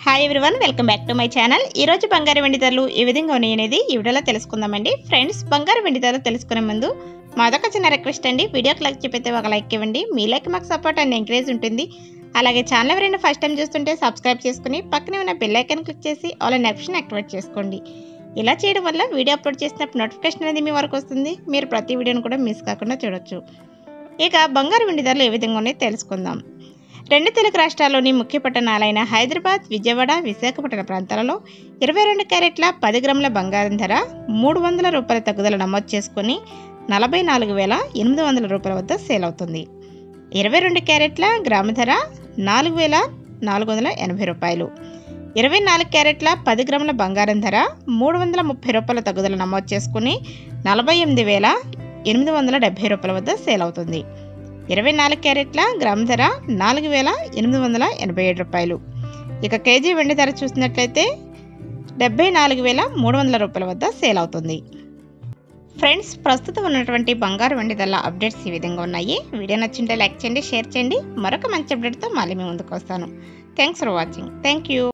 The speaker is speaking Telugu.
hi everyone welcome back to my channel ఈ రోజు బంగారు వెండి ధరలు ఏ విధంగా ఉన్నాయి అనేది ఈ వీడియోలో తెలుసుకుందామండి ఫ్రెండ్స్ బంగారు వెండి ధరలు తెలుసుకునే ముందు మాదొక చిన్న రిక్వెస్ట్ అండి వీడియోకి లైక్ చెప్పితే ఒక లైక్ ఇవ్వండి మీ లైక్ మాకు సపోర్ట్ అండ్ ఎంకరేజ్ ఉంటుంది అలాగే ఛానల్ ఎవరైనా ఫస్ట్ టైం చూస్తుంటే సబ్స్క్రైబ్ చేసుకుని పక్కనే ఉన్న బెల్ ఐకాన్ క్లిక్ చేసి ఆల్ అండ్ ఆప్షన్ యాక్టివేట్ చేసుకోండి ఇలా చేయడం వల్ల వీడియో అప్లోడ్ చేసినప్పుడు నోటిఫికేషన్ అనేది మీ వరకు వస్తుంది మీరు ప్రతి వీడియోని కూడా మిస్ కాకుండా చూడొచ్చు ఇక బంగారు వెండి ధరలు ఏ విధంగా ఉన్నాయో తెలుసుకుందాం రెండు తెలుగు రాష్ట్రాల్లోని ముఖ్య పట్టణాలైన హైదరాబాద్ విజయవాడ విశాఖపట్నం ప్రాంతాలలో ఇరవై రెండు క్యారెట్ల పది గ్రాముల బంగారం ధర మూడు వందల రూపాయల తగ్గుదల నమోదు చేసుకుని నలభై నాలుగు వేల ఎనిమిది వందల రూపాయల వద్ద సేల్ అవుతుంది ఇరవై రెండు క్యారెట్ల గ్రాము ధర నాలుగు వేల నాలుగు వందల ఎనభై రూపాయలు ఇరవై నాలుగు క్యారెట్ల పది గ్రాముల బంగారం ధర మూడు వందల ముప్పై రూపాయల తగ్గుదల నమోదు చేసుకుని నలభై ఎనిమిది వేల ఎనిమిది వందల డెబ్బై రూపాయల వద్ద సేల్ అవుతుంది ఇరవై నాలుగు క్యారెట్ల గ్రామ్ ధర నాలుగు వేల ఎనిమిది వందల ఎనభై ఏడు రూపాయలు ఇక కేజీ వెండి ధర చూసినట్లయితే డెబ్బై నాలుగు వేల మూడు వందల రూపాయల వద్ద సేల్ అవుతుంది ఫ్రెండ్స్ ప్రస్తుతం ఉన్నటువంటి బంగారు వెండి ధరల అప్డేట్స్ ఈ విధంగా ఉన్నాయి వీడియో నచ్చింటే లైక్ చేయండి షేర్ చేయండి మరొక మంచి అప్డేట్తో మళ్ళీ మీ ముందుకు వస్తాను thanks for watching thank you